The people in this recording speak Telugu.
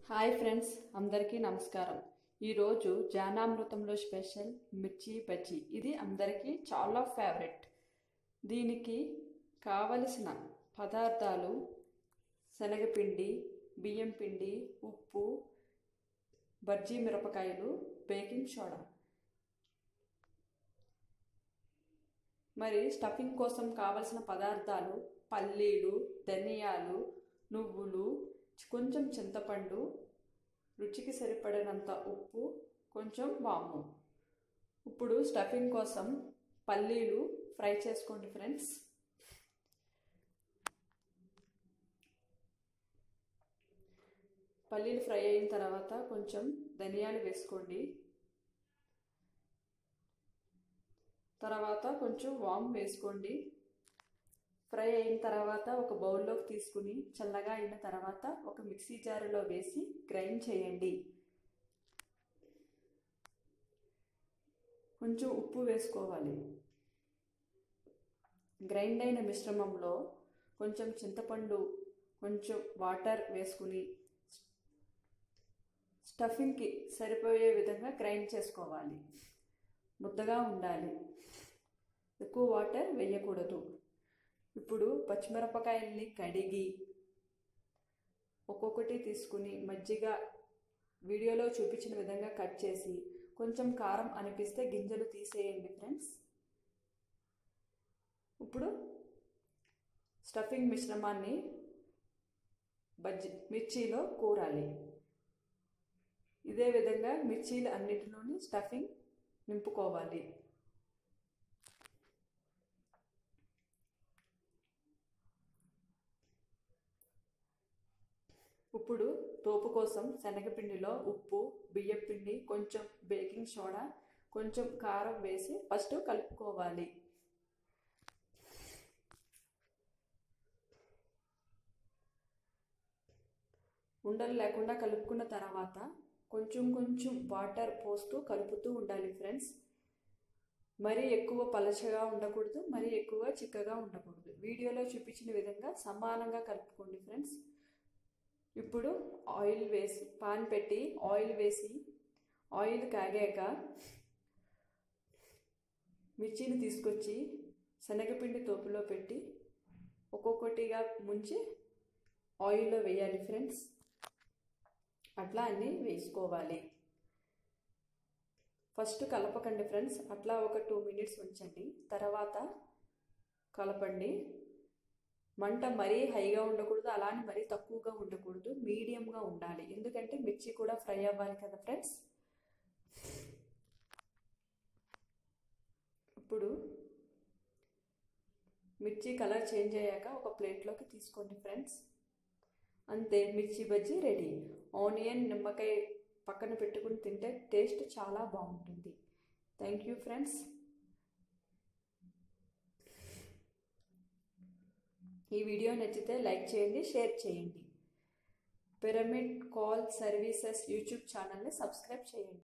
హాయ్ ఫ్రెండ్స్ అందరికీ నమస్కారం ఈరోజు జానామృతంలో స్పెషల్ మిర్చి బజ్జీ ఇది అందరికీ చాలా ఫేవరెట్ దీనికి కావలసిన పదార్థాలు శనగపిండి బియ్యం పిండి ఉప్పు బజ్జీ మిరపకాయలు బేకింగ్ సోడా మరి స్టఫింగ్ కోసం కావలసిన పదార్థాలు పల్లీలు ధనియాలు నువ్వులు కొంచెం చింతపండు రుచికి సరిపడినంత ఉప్పు కొంచెం వాము ఇప్పుడు స్టఫింగ్ కోసం పల్లీలు ఫ్రై చేసుకోండి ఫ్రెండ్స్ పల్లీలు ఫ్రై అయిన తర్వాత కొంచెం ధనియాలు వేసుకోండి తర్వాత కొంచెం వామ్ వేసుకోండి ఫ్రై అయిన తర్వాత ఒక బౌల్లోకి తీసుకుని చల్లగా అయిన తర్వాత ఒక మిక్సీ జారులో వేసి గ్రైండ్ చేయండి కొంచెం ఉప్పు వేసుకోవాలి గ్రైండ్ అయిన మిశ్రమంలో కొంచెం చింతపండు కొంచెం వాటర్ వేసుకుని స్టఫింగ్కి సరిపోయే విధంగా గ్రైండ్ చేసుకోవాలి ముద్దగా ఉండాలి ఎక్కువ వాటర్ వేయకూడదు ఇప్పుడు పచ్చిమిరపకాయల్ని కడిగి ఒక్కొక్కటి తీసుకుని మజ్జిగ వీడియోలో చూపించిన విధంగా కట్ చేసి కొంచెం కారం అనిపిస్తే గింజలు తీసేయండి ఫ్రెండ్స్ ఇప్పుడు స్టఫింగ్ మిశ్రమాన్ని బజ్జి మిర్చిలో కూరాలి ఇదే విధంగా మిర్చీలు అన్నిటిలోని స్టఫింగ్ నింపుకోవాలి ఇప్పుడు తోపు కోసం శనగపిండిలో ఉప్పు బియ్యం పిండి కొంచెం బేకింగ్ సోడా కొంచెం కారం వేసి ఫస్ట్ కలుపుకోవాలి ఉండలు లేకుండా కలుపుకున్న తర్వాత కొంచెం కొంచెం వాటర్ పోస్తూ కలుపుతూ ఉండాలి ఫ్రెండ్స్ మరీ ఎక్కువ పలచగా ఉండకూడదు మరీ ఎక్కువ చిక్కగా ఉండకూడదు వీడియోలో చూపించిన విధంగా సమానంగా కలుపుకోండి ఫ్రెండ్స్ ఇప్పుడు ఆయిల్ వేసి పాన్ పెట్టి ఆయిల్ వేసి ఆయిల్ కాగాక మిర్చిని తీసుకొచ్చి శనగపిండి తోపులో పెట్టి ఒక్కొక్కటిగా ముంచి ఆయిల్లో వేయాలి ఫ్రెండ్స్ అట్లా అన్నీ వేసుకోవాలి ఫస్ట్ కలపకండి ఫ్రెండ్స్ అట్లా ఒక టూ మినిట్స్ ఉంచండి తర్వాత కలపండి మంట మరీ హైగా ఉండకూడదు అలానే మరీ తక్కువగా ఉండకూడదు మీడియంగా ఉండాలి ఎందుకంటే మిర్చి కూడా ఫ్రై అవ్వాలి కదా ఫ్రెండ్స్ ఇప్పుడు మిర్చి కలర్ చేంజ్ అయ్యాక ఒక ప్లేట్లోకి తీసుకోండి ఫ్రెండ్స్ అంతే మిర్చి బజ్జీ రెడీ ఆనియన్ నిమ్మకాయ పక్కన పెట్టుకుని తింటే టేస్ట్ చాలా బాగుంటుంది థ్యాంక్ యూ ఫ్రెండ్స్ ఈ వీడియో నచ్చితే లైక్ చేయండి షేర్ చేయండి పిరమిడ్ కాల్ సర్వీసెస్ యూట్యూబ్ ఛానల్ని సబ్స్క్రైబ్ చేయండి